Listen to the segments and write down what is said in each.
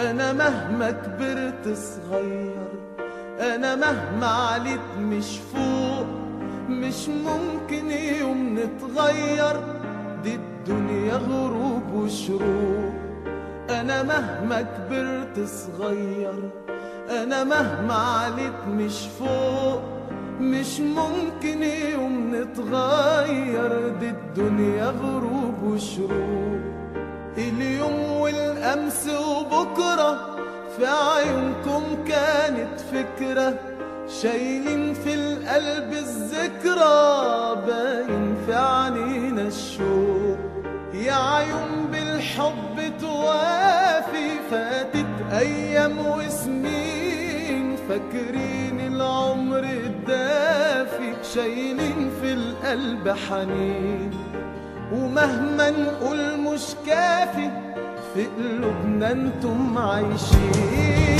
انا مهما كبرت صغير انا مهما عليت مش فوق مش ممكن يوم نتغير دي الدنيا غروب وشروق انا مهما كبرت صغير انا مهما عليت مش فوق مش ممكن يوم نتغير دي الدنيا غروب وشروق اليوم والامس وبكره في عيونكم كانت فكره شايلين في القلب الذكرى باين في عنينا الشوق يا عيون بالحب توافي فاتت ايام وسنين فاكرين العمر الدافي شايلين في القلب حنين ومهما نقول مش كافي في قلوبنا انتم عايشين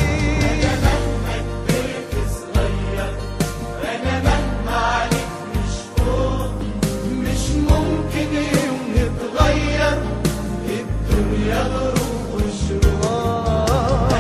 مش ممكن يوم نتغير الدنيا غروب وشروق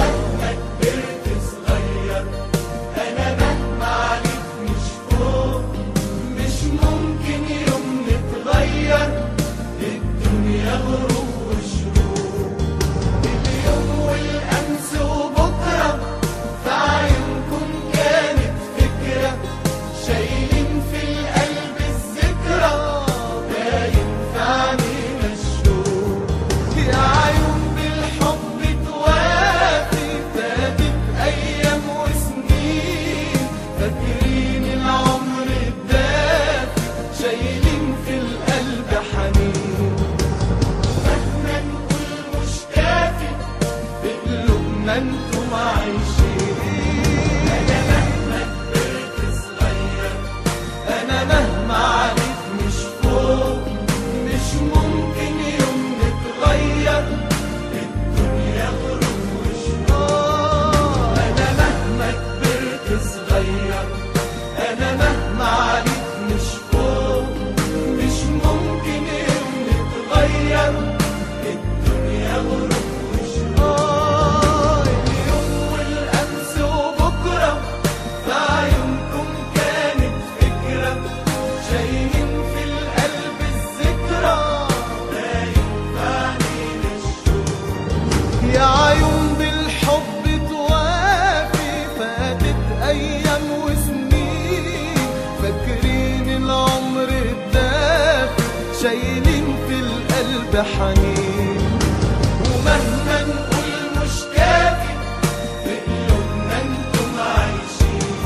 مش ممكن يوم نتغير الدنيا غروب وشروق اليوم والامس وبكره في عيونكم كانت فكره شايلين في القلب الذكرى باين في عينينا الشوق يا عيون بالحب توافي فاتت ايام وسنين فاكرين العمر الدافي شايلين في القلب حنين مهما نقول مش كافي في قلوبنا انتم عايشين انا مهما كبرت صغير انا مهما عليك مش فوق مش ممكن يوم نتغير الدنيا غروب وشروق انا مهما كبرت صغير انا مهما عليك مش فوق مش ممكن يوم نتغير الدنيا غروب وشروق اليوم والامس وبكره في عيونكم كانت فكره شايلين في القلب الذكرى باين في عينينا الشوق يا عيون بالحب توافي فاتت ايام وسنين فاكرين العمر الدافي شايلين في القلب حنين ومهما نقول مش كافي في قلوبنا انتم عايشين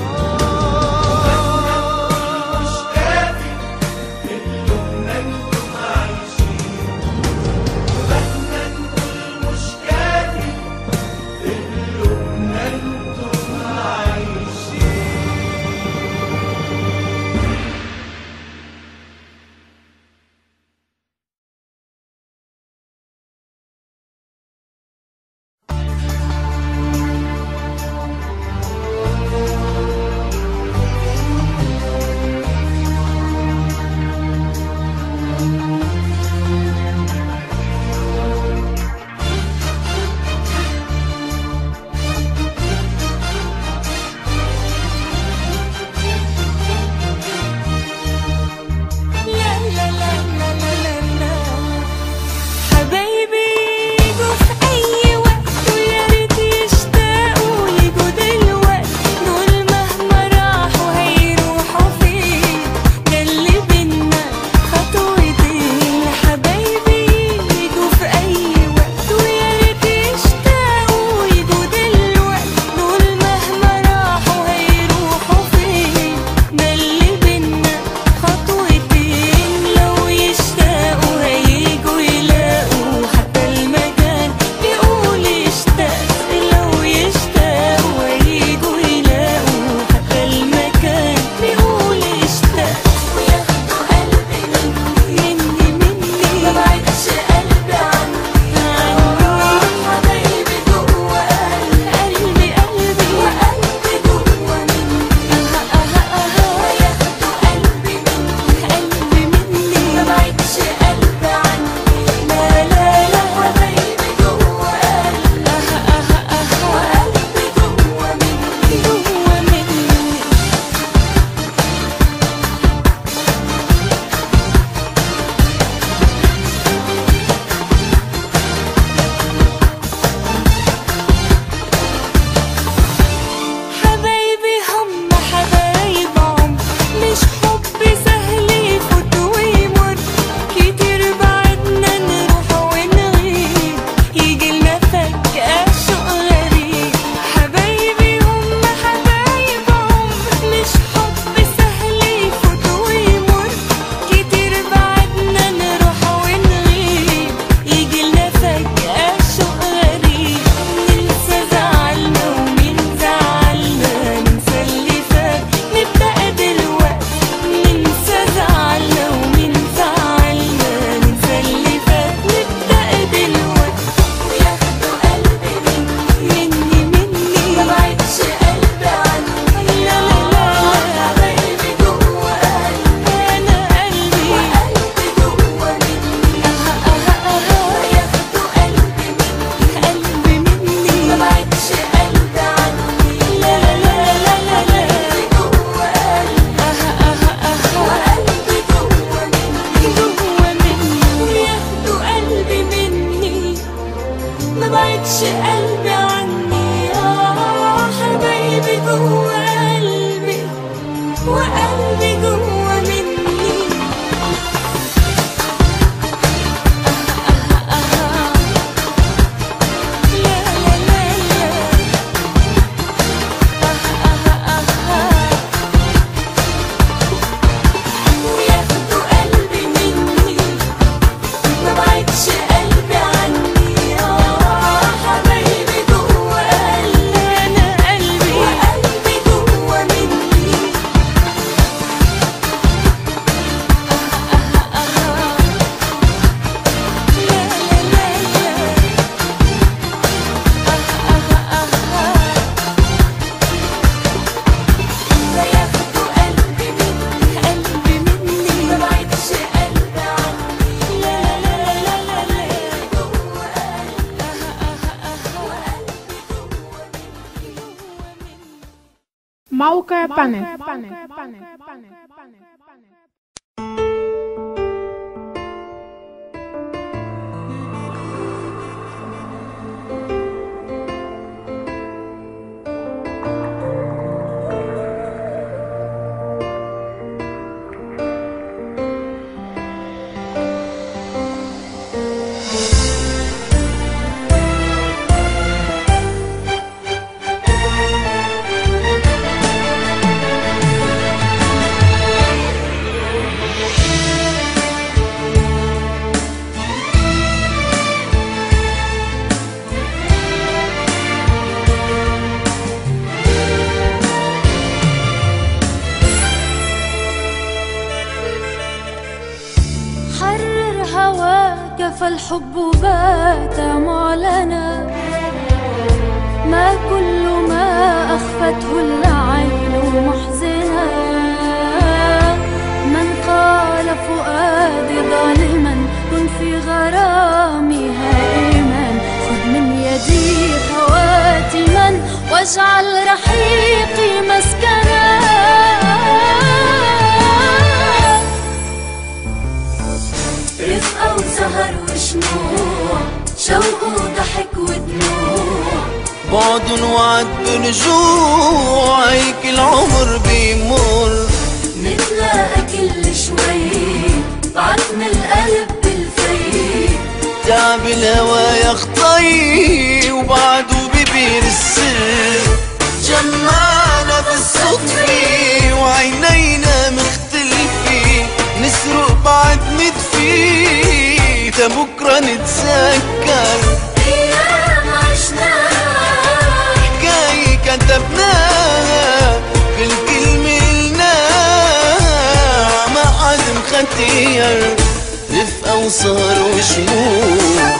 مش كافي في قلوبنا انتم عايشين مهما نقول مش كافي في قلوبنا انتم عايشين بعدش قلبي عني آه حبايبي جوا قلبي وقلبي جوا مني لا لا لا لا وياخدوا قلبي مني ما بعدش قلبي عني اه حبايبي جوا قلبي انا قلبي وقلبي جوا مني لا لا لا لا ياخدوا قلبي مني قلبي مني ما بعدش قلبي عني لا لا لا لا لا لا جوا قلبي وقلبي جوا مني جوا مني موقع بانل حرر هواك فالحب بات معلنا ما كل ما أخفته العين محزنا من قال فؤادي ظالما كن في غرامي هائما خذ من يدي خواتما واجعل رحيقي مسكنا رفقة وسهر وشموع شوق وضحك ودموع بعد وعد رجوع هيك العمر بيمر نتلاقى كل شوي بعتنا القلب بالفي تعب الهوى يا خطي وبعده ببير السر جمعنا بالصدفة وعينينا مختلفة نسرق بعد ندفي تا بكرة نتذكر أيام عشناها حكاية كتبناها كل كلمة قلناها ما حد مختير رفقة وصار وشموع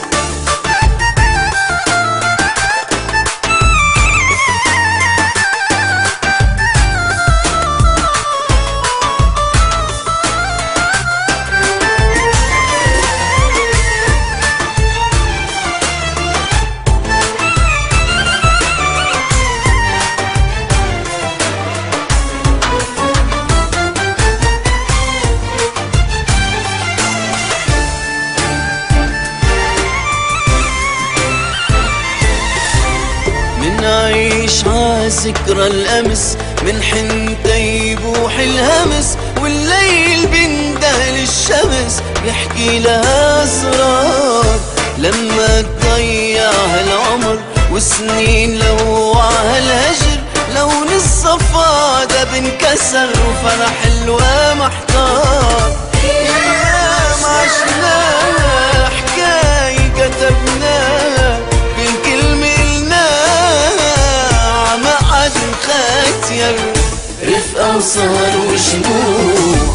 منعيش عذكرى الأمس من حنتا يبوح الهمس والليل بيندهل الشمس بيحكي لها أسرار لما تضيع هالعمر وسنين لوعها الهجر لون الصفا ده بنكسر وفرح الوا محتار أيام عشناها حكاية كتبناها كل كلمة قلناها ما حد مختير رفقة وسهر وشموع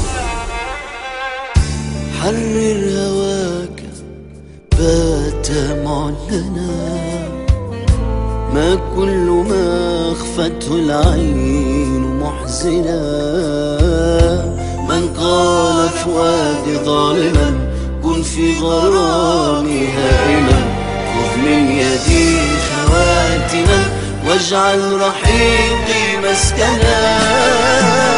حرر هواك بات معلنا ما كل ما أخفته العين محزنا من قال فؤادي ظالما كن في غرامي هائما خذ من يدي خواتما واجعل رحيقي مسكنا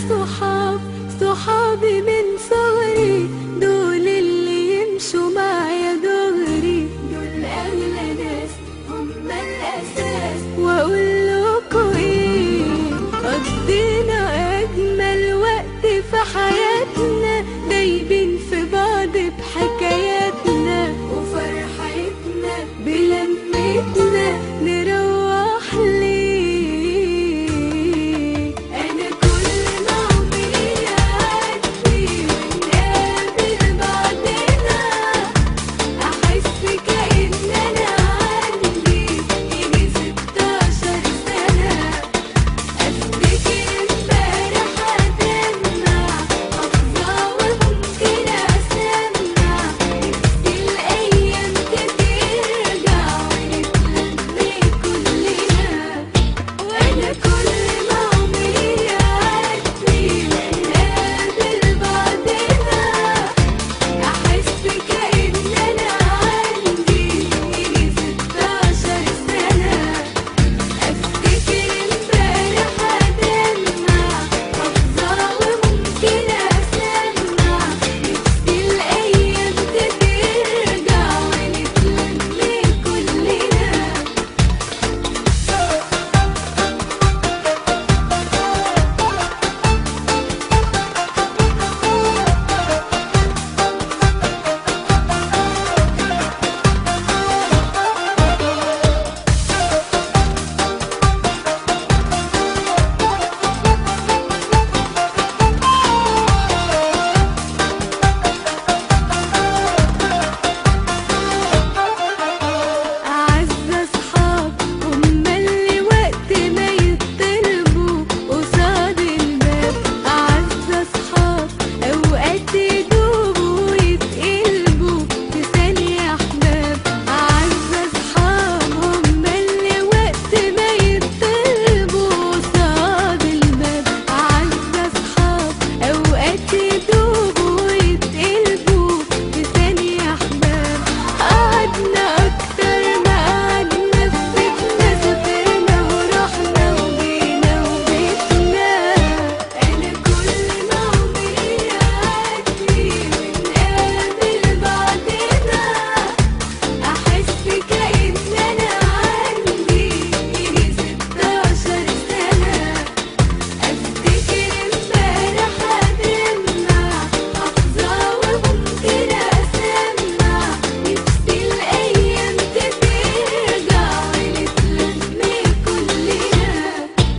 صحاب صحابي من صغري دول اللي يمشوا معايا دغري دول أغلى ناس هم الأساس وأقول لكم إيه قضينا أجمل وقت في حياتنا دايبين في بعض بحكاياتنا وفرحتنا بلمتنا نروح ليه أنا كل ما عمري يعدي ونقابل بعضنا أحس كأن أنا عندي يجي ستاشر سنة أفتكر امبارح أدمع أفضى وممكن أسمع نفسي الأيام ترجع ونتلم كلنا وأنا كل ما عمري يعدي ونقابل بعضنا أحس كأن أنا عندي يجي ستاشر سنة أفتكر امبارح أدمع أفضى وممكن أسمع نفسي الأيام ترجع ونتلم كلنا أعز أصحاب هم اللي وقت ما يطلبوا قصاد الباب أعز أصحاب أوقات يدوبوا ويتقلبوا في ثانية أحباب أعز أصحاب هم اللي وقت ما يطلبوا قصاد الباب أعز أصحاب أوقات يدوبوا ويتقلبوا في ثانية أحباب قعدنا أكتر ما قعدنا في بيتنا سافرنا ورحنا وجينا وبيتنا أنا كل ما عمري يعدي ونقابل بعضنا أحس كأن أنا عندي يجي ستاشر سنة أفتكر امبارح أدمع أفضى وممكن أسمع نفسي الأيام ترجع ونتلم كلنا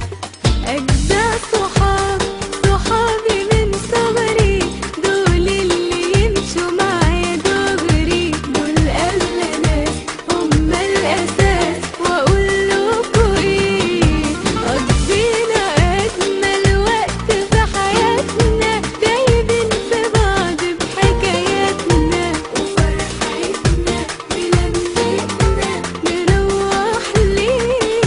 أجدع صحاب صحابي من صغري دول اللي يمشوا معايا دغري دول أغلى ناس هم الأساس وأقول لكم إيه قضينا أجمل وقت في حياتنا دايبين في بعض بحكاياتنا وفرحتنا بلمتنا نروح ليه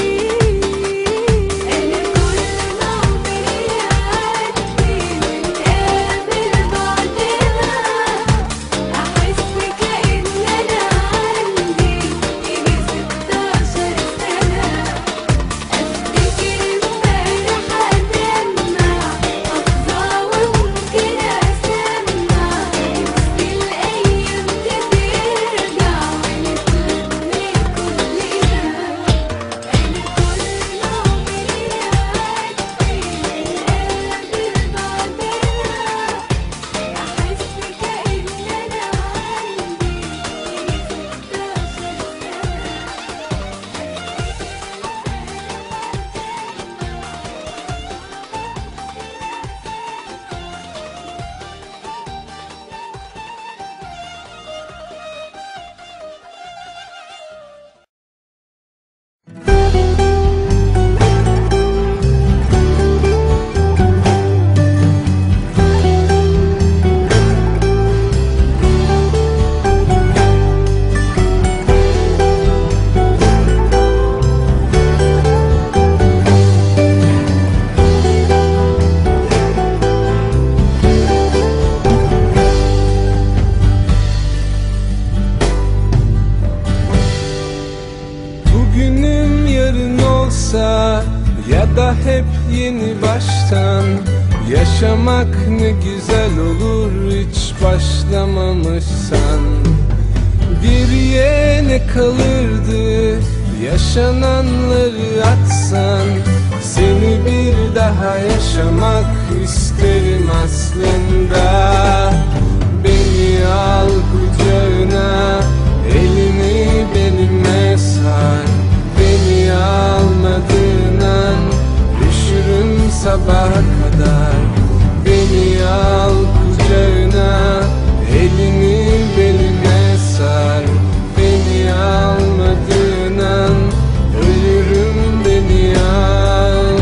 أنا كل ما عمري يعدي ونقابل بعضنا أحس كأن أنا عندي يجي ستاشر سنة أفتكر امبارح أدمع أفضى وممكن أسمع نفسي الأيام ترجع ونتلم كلنا أنا كل ما عمري يعدي ونقابل بعضنا أحس كأن أنا عندي يجي ستاشر سنة Bugünüm yarın olsa ya da hep yeni baştan Yaşamak ne güzel olur hiç başlamamışsan Geriye ne kalırdı yaşananları atsan Seni bir daha yaşamak isterim aslında Beni al kucağına elini belime sar Beni almadığın an üşürüm sabaha kadar Beni al kucağına elini belime sar Beni almadığın an ölürüm beni al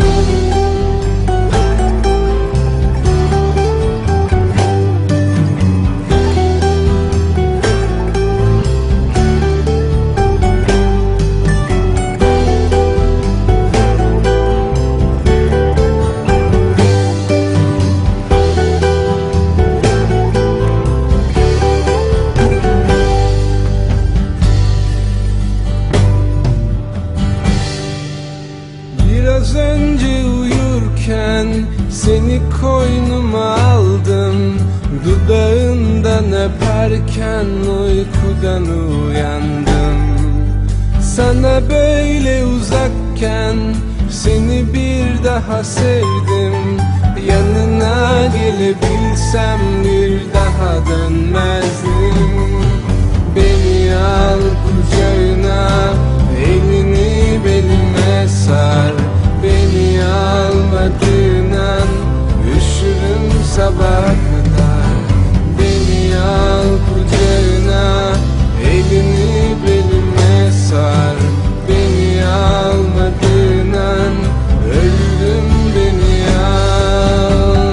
Biraz önce uyurken seni koynuma aldım Dudağından öperken uykudan uyandım Sana böyle uzakken seni bir daha sevdim Yanına gelebilsem bir daha dönmezdim Beni al kucağına Elini belime sar Beni almadığın an Üşürüm sabaha kadar Beni al kucağına Elini belime sar Beni almadığın an Öldüm beni al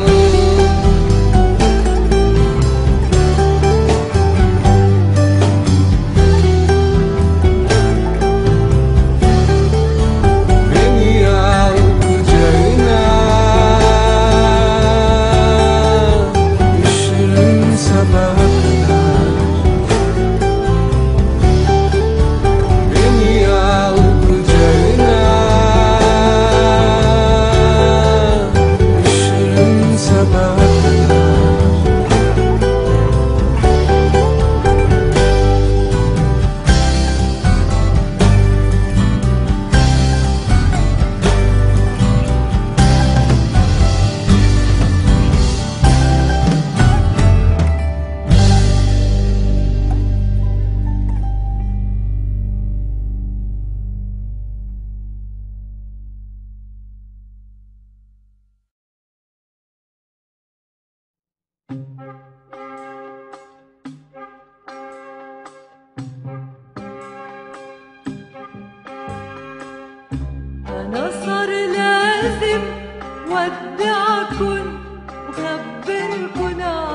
Beni al kucağına Üşürüm sabaha kadar Beni al kucağına Üşürüm sabaha kadar أنا صار لازم ودعكن وخبركن